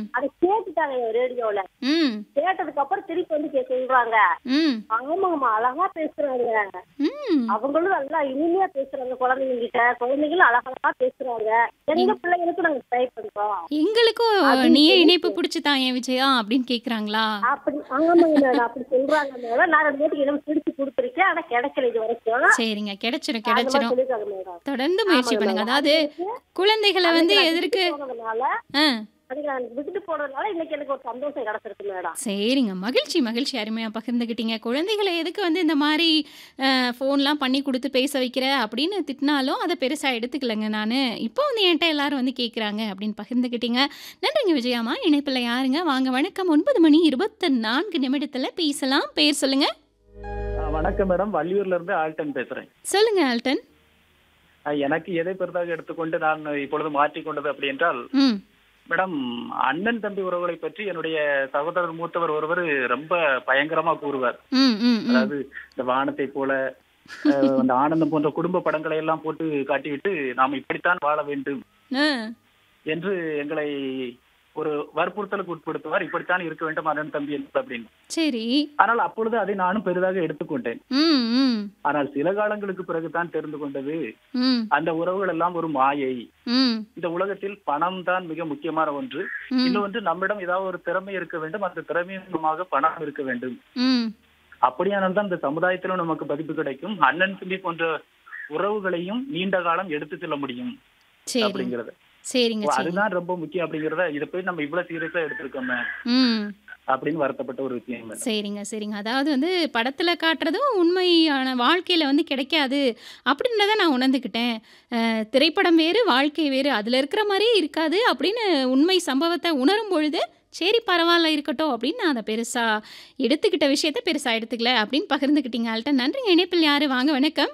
அதை கேட்டுட்டாங்க ரேடியோல ம் கேட்டதுக்கு அப்புறம் திருப்பி வந்து கே- சொல்றாங்க ம் ஆமாம்மா அழகா பேசுறாங்க ம் அவங்களும் நல்லா இனிமையா பேசுறாங்க குழந்தைங்க கிட்ட குழந்தைங்களும் அழகழகா பேசுறாங்க எங்க பிள்ளைங்களுக்கும் நாங்க ட்ரை பண்றோம் எங்களுக்கும் நீயே இணைப்பு பிடிச்சி தான் ஏன் விஜயா அப்படின்னு கேக்குறாங்களா அப்படி ஆமாங்க மேடம் அப்படி சொல்றாங்க மேடம் நான் ரெண்டு பேருக்கு இடம் பிடிச்சு கொடுத்துருக்கேன் ஆனா கிடைக்கல இது வரைக்கும் சரிங்க கிடைச்சிரும் அந்த மாதிரி கிடைச்சிரும் சொல்லிருக்காங்க மேடம் தொடர்ந்து முயற்சி ஆமாங்க பண்ணுங்க மேடம். அதாவது குழந்தைகளை வந்து அதுக்கு நான் எதற்கு விட்டுட்டு போனதுனால ஆ அதுக்கு நான் விட்டுட்டு போனதுனால இன்னைக்கு எனக்கு ஒரு சந்தோஷம் கிடைச்சிருக்கு மேடம் சரிங்க மகிழ்ச்சி மகிழ்ச்சி அருமையாக பகிர்ந்துக்கிட்டீங்க குழந்தைகளை எதுக்கு வந்து இந்த மாதிரி ஃபோன்லாம் பண்ணி கொடுத்து பேச வைக்கிற அப்படின்னு திட்டினாலும் அதை பெருசாக எடுத்துக்கலைங்க நான் இப்போ வந்து என்கிட்ட எல்லாரும் வந்து கேட்குறாங்க அப்படின்னு பகிர்ந்துக்கிட்டீங்க நன்றிங்க விஜயாமா இணைப்பில் யாருங்க வாங்க வணக்கம் ஒன்பது மணி இருபத்தி நான்கு நிமிடத்தில் பேசலாம் பேர் சொல்லுங்க ஆ, வணக்கம் மேடம் வள்ளியூர்ல இருந்து ஆல்டன் பேசுறேன் சொல்லுங்க ஆல்டன் ஆ, எனக்கு எதை பெரிதாக எடுத்துக்கொண்டு நான் இப்பொழுது மாற்றிக்கொண்டது அப்படி என்றால் ம் மேடம் அண்ணன் தம்பி உறவுகளை பற்றி என்னுடைய சகோதரர் மூத்தவர் ஒருவர் ரொம்ப பயங்கரமா கூறுவார் ம் ம் ம் அதாவது இந்த வானத்தை போல அஹ், அந்த ஆனந்தம் போன்ற குடும்ப படங்களை எல்லாம் போட்டு காட்டிவிட்டு நாம் இப்படித்தான் வாழ வேண்டும் ஆ என்று எங்களை ஒரு வற்புறுத்தலுக்கு உட்படுத்துவார் இப்படித்தான் இருக்க வேண்டும் அண்ணன் தம்பி என்று அப்படின்னு சரி ஆனால் அப்பொழுது அதை நானும் பெரிதாக எடுத்துக்கொண்டேன் ம் ம் ஆனால் சில காலங்களுக்கு பிறகுதான் தெரிந்து கொண்டது ம் அந்த உறவுகள் எல்லாம் ஒரு மாயை ம் இந்த உலகத்தில் பணம் தான் மிக முக்கியமான ஒன்று ம் இன்னொன்று நம்மிடம் ஏதாவது ஒரு திறமை இருக்க வேண்டும் அந்த திறமையின் மூலமாக பணம் இருக்க வேண்டும் ம் அப்படியானால் தான் இந்த சமுதாயத்திலும் நமக்கு பதிப்பு கிடைக்கும் அண்ணன் தம்பி போன்ற உறவுகளையும் நீண்ட காலம் எடுத்து செல்ல முடியும் சரி அப்படிங்கறது சரிங்க ஓ, சரி அதுதான் ரொம்ப முக்கியம் அப்படிங்கறத இதை போய் நம்ம இவ்வளவு சீரியஸா எடுத்திருக்கோமே ம் அப்படின்னு வருத்தப்பட்ட ஒரு விஷயம் மேடம். சரிங்க சரிங்க அதாவது வந்து படத்தில் காட்டுறதும் உண்மையான வாழ்க்கையில் வந்து கிடைக்காது அப்படின்றத நான் உணர்ந்துக்கிட்டேன் அஹ், திரைப்படம் வேறு வாழ்க்கை வேறு அதில் இருக்கிற மாதிரியே இருக்காது அப்படின்னு உண்மை சம்பவத்தை உணரும் பொழுது சரி பரவாயில்ல இருக்கட்டும் அப்படின்னு நான் அதை பெருசாக எடுத்துக்கிட்ட விஷயத்த பெருசாக எடுத்துக்கல அப்படின்னு பகிர்ந்துக்கிட்டீங்க ஆள்கிட்ட நன்றிங்க இணைப்பில் யார் வாங்க வணக்கம்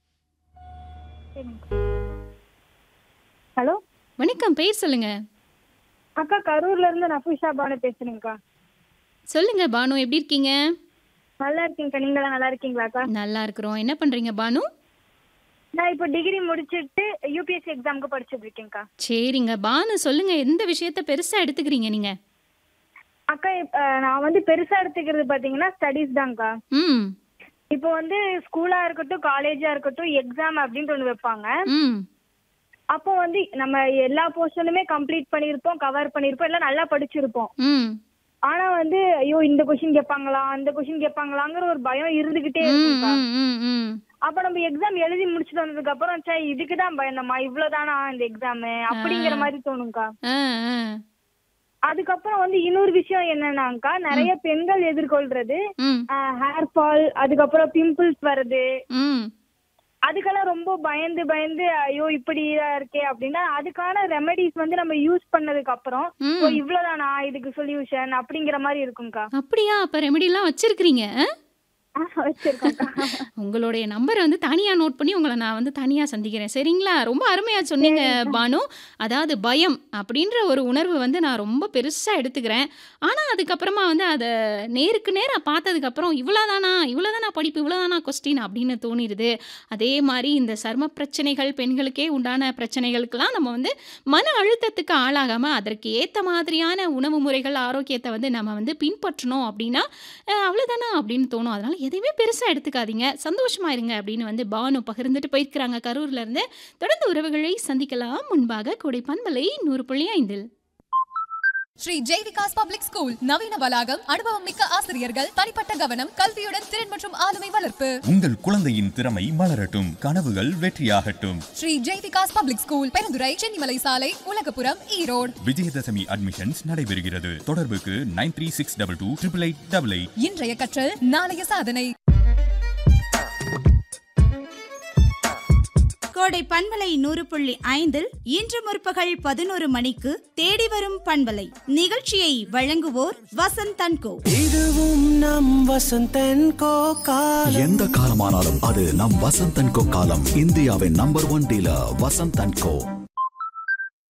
ஹலோ வணக்கம் பேர் சொல்லுங்க அக்கா கரூர்ல இருந்து நஃபீஷா பானு பேசுறேங்கக்கா சொல்லுங்க பானு எப்படி இருக்கீங்க நல்லா இருக்கீங்கக்கா நீங்களா நல்லா இருக்கீங்களாக்கா நல்லா இருக்கிறோம் என்ன பண்ணுறீங்க பானு நான் இப்போ டிகிரி முடிச்சிட்டு யூபிஎஸ்சி எக்ஸாமுக்கு படிச்சுட்டு இருக்கேன்க்கா சரிங்க பானு சொல்லுங்க எந்த விஷயத்த பெருசாக எடுத்துக்கிறீங்க நீங்கள் அக்கா இப்ப, அஹ், நான் வந்து பெருசா எடுத்துக்கிறது பாத்தீங்கன்னா ஸ்டடீஸ் தான்க்கா ம் இப்போ வந்து ஸ்கூலா இருக்கட்டும் காலேஜா இருக்கட்டும் எக்ஸாம் அப்படின்ட்டு ஒன்று வைப்பாங்க ம் அப்போ வந்து நம்ம எல்லா போர்ஷனுமே கம்ப்ளீட் பண்ணியிருப்போம் கவர் பண்ணியிருப்போம் எல்லாம் நல்லா படிச்சிருப்போம் ம் ஆனா வந்து ஐயோ இந்த கொஷின் கேட்பாங்களா அந்த கொஷின் கேட்பாங்களாங்கிற ஒரு பயம் இருந்துகிட்டே ம், இருக்கும்க்கா ம், ம், ம். அப்ப நம்ம எக்ஸாம் எழுதி முடிச்சுட்டு வந்ததுக்கு அப்புறம் சே இதுக்கு தான் பயந்தமா இவ்வளவுதானா இந்த எக்ஸாம் அப்படிங்கிற மாதிரி தோணும்க்கா ஆ, ஆ. அதுக்கப்புறம் வந்து இன்னொரு விஷயம் என்னன்னாக்கா நிறைய பெண்கள் எதிர்கொள்றது ம், ஹேர் ஃபால் அதுக்கப்புறம் பிம்பிள்ஸ் வருது ம். அதுக்கெல்லாம் ரொம்ப பயந்து பயந்து ஐயோ இப்படி இருக்கே அப்படின்னா அதுக்கான ரெமெடிஸ் வந்து நம்ம யூஸ் பண்ணதுக்கு அப்புறம் ம். ஓ இவ்வளவுதானா இதுக்கு சொல்யூஷன் அப்படிங்கிற மாதிரி இருக்கும்க்கா அப்படியா அப்ப ரெமெடிலாம் வச்சிருக்கிறீங்க ஆ? ஆ, வச்சிருக்கோம்க்கா உங்களுடைய நம்பரை வந்து தனியா நோட் பண்ணி உங்களை நான் வந்து தனியா சந்திக்கிறேன் சரிங்களா ரொம்ப அருமையா சொன்னீங்க பானு அதாவது பயம் அப்படின்ற ஒரு உணர்வு வந்து நான் ரொம்ப பெருசா எடுத்துக்கிறேன் ஆனா அதுக்கப்புறமா வந்து அதை நேருக்கு நேரா பார்த்ததுக்கு அப்புறம் இவ்வளவுதானா இவ்வளவுதானா படிப்பு இவ்வளவுதானா கொஸ்டின் அப்படின்னு தோணிடுது அதே மாதிரி இந்த சர்ம பிரச்சனைகள் பெண்களுக்கே உண்டான பிரச்சனைகளுக்கெல்லாம் நம்ம வந்து மன அழுத்தத்துக்கு ஆளாகாம அதற்கு ஏத்த மாதிரியான உணவு முறைகள் ஆரோக்கியத்தை வந்து நம்ம வந்து பின்பற்றணும் அப்படின்னா அஹ், அவ்வளவுதானா அப்படின்னு தோணும் அதனால எதையுமே பெருசா எடுத்துக்காதீங்க சந்தோஷமா இருங்க அப்படின்னு வந்து பானு பகிர்ந்துட்டு போயிருக்கிறாங்க கரூர்ல இருந்து தொடர்ந்து உறவுகளை சந்திக்கலாம் முன்பாக கொடைப்பன்மலை நூறு புள்ளி ஐந்தில் ஸ்ரீ ஜெய்விகாஸ் பப்ளிக் ஸ்கூல் நவீன வளாகம் அனுபவம் மிக்க ஆசிரியர்கள் தனிப்பட்ட கவனம் கல்வியுடன் திறன் மற்றும் ஆளுமை வளர்ப்பு உங்கள் குழந்தையின் திறமை மலரட்டும் கனவுகள் வெற்றியாகட்டும் ஸ்ரீ ஜெய்விகாஸ் பப்ளிக் ஸ்கூல் பெருந்துறை சென்னிமலை சாலை உலகபுரம் ஈரோடு விஜயதசமி அட்மிஷன்ஸ் நடைபெறுகிறது தொடர்புக்கு nine three six double two triple eight double eight இன்றைய கற்றல் நாளைய சாதனை கோடை பண்பலை நூறு புள்ளி ஐந்தில் இன்று முற்பகல் பதினோரு மணிக்கு தேடி வரும் பண்பலை நிகழ்ச்சியை வழங்குவோர் வசந்த் தன்கோ இதுவும் நம் வசந்தன் கோ காலம் எந்த காலமானாலும் அது நம் வசந்த் அண்ட் கோ காலம் இந்தியாவின் number one dealer Vasanth and go